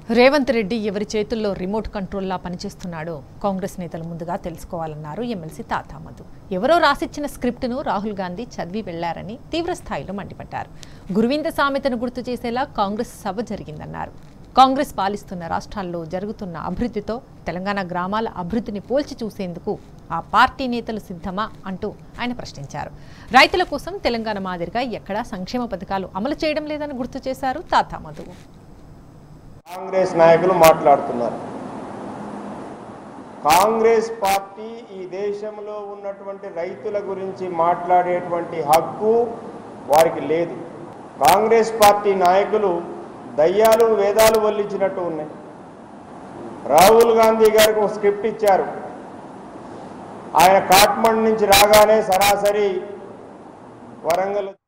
రేవంత్ రెడ్డి ఎవరి చేతుల్లో రిమోట్ కంట్రోల్లా పనిచేస్తున్నాడో కాంగ్రెస్ నేతలు ముందుగా తెలుసుకోవాలన్నారు ఎమ్మెల్సీ తాతామధు ఎవరో రాసిచ్చిన స్క్రిప్టును రాహుల్ గాంధీ చదివి వెళ్లారని తీవ్ర స్థాయిలో మండిపడ్డారు గురువింద సామెతను గుర్తు చేసేలా కాంగ్రెస్ సభ జరిగిందన్నారు కాంగ్రెస్ పాలిస్తున్న రాష్ట్రాల్లో జరుగుతున్న అభివృద్ధితో తెలంగాణ గ్రామాల అభివృద్ధిని పోల్చి చూసేందుకు ఆ పార్టీ నేతలు సిద్ధమా అంటూ ఆయన ప్రశ్నించారు రైతుల కోసం తెలంగాణ మాదిరిగా ఎక్కడా సంక్షేమ పథకాలు అమలు చేయడం లేదని గుర్తు చేశారు తాతామధు కాంగ్రెస్ నాయకులు మాట్లాడుతున్నారు కాంగ్రెస్ పార్టీ ఈ దేశంలో ఉన్నటువంటి రైతుల గురించి మాట్లాడేటువంటి హక్కు వారికి లేదు కాంగ్రెస్ పార్టీ నాయకులు దయ్యాలు వేదాలు వల్లించినట్టు ఉన్నాయి రాహుల్ గాంధీ గారికి ఒక స్క్రిప్ట్ ఇచ్చారు ఆయన కాట్మండ్ నుంచి రాగానే సరాసరి వరంగల్